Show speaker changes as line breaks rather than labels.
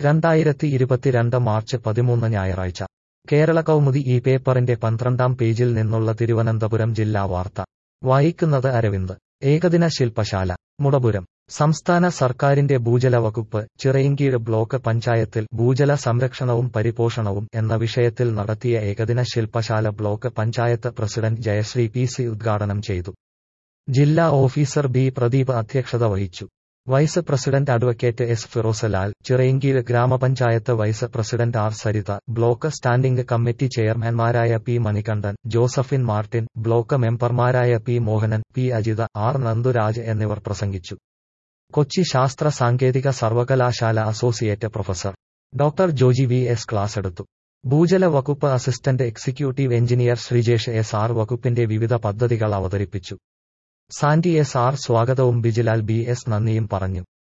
രണ്ടായിരത്തി ഇരുപത്തിരണ്ട് മാർച്ച് പതിമൂന്ന് ഞായറാഴ്ച കേരള കൗമുദി ഈ പേപ്പറിന്റെ പന്ത്രണ്ടാം പേജിൽ നിന്നുള്ള തിരുവനന്തപുരം ജില്ലാ വാർത്ത വായിക്കുന്നത് അരവിന്ദ് ഏകദിന ശില്പശാല മുടപുരം സംസ്ഥാന സർക്കാരിന്റെ ഭൂജല വകുപ്പ് ചിറയിൻകീഴ് ബ്ലോക്ക് പഞ്ചായത്തിൽ ഭൂജല സംരക്ഷണവും പരിപോഷണവും എന്ന വിഷയത്തിൽ നടത്തിയ ഏകദിന ശില്പശാല block panchayat president Jayasree P C ഉദ്ഘാടനം ചെയ്തു ജില്ലാ ഓഫീസർ ബി പ്രദീപ് അധ്യക്ഷത വഹിച്ചു vice president advocate S Firozlal Chirayinkeezhu ഗ്രാമപഞ്ചായത്ത് vice president R Saritha block standing committee ചെയർമാൻമാരായ P Manikandan Josephine Martin block മെമ്പർമാരായ P Mohanan P Ajitha R Nandhuraj എന്നിവർ പ്രസംഗിച്ചു കൊച്ചി ശാസ്ത്ര സാങ്കേതിക സർവകലാശാല associate professor doctor Joji V S class എടുത്തു ഭൂജല വകുപ്പ് assistant executive engineer Sreejesh S R വകുപ്പിന്റെ വിവിധ പദ്ധതികൾ അവതരിപ്പിച്ചു സാന്റി എസ് ആർ സ്വാഗതവും ബിജിലാൽ ബി എസ് നന്ദിയും പറഞ്ഞു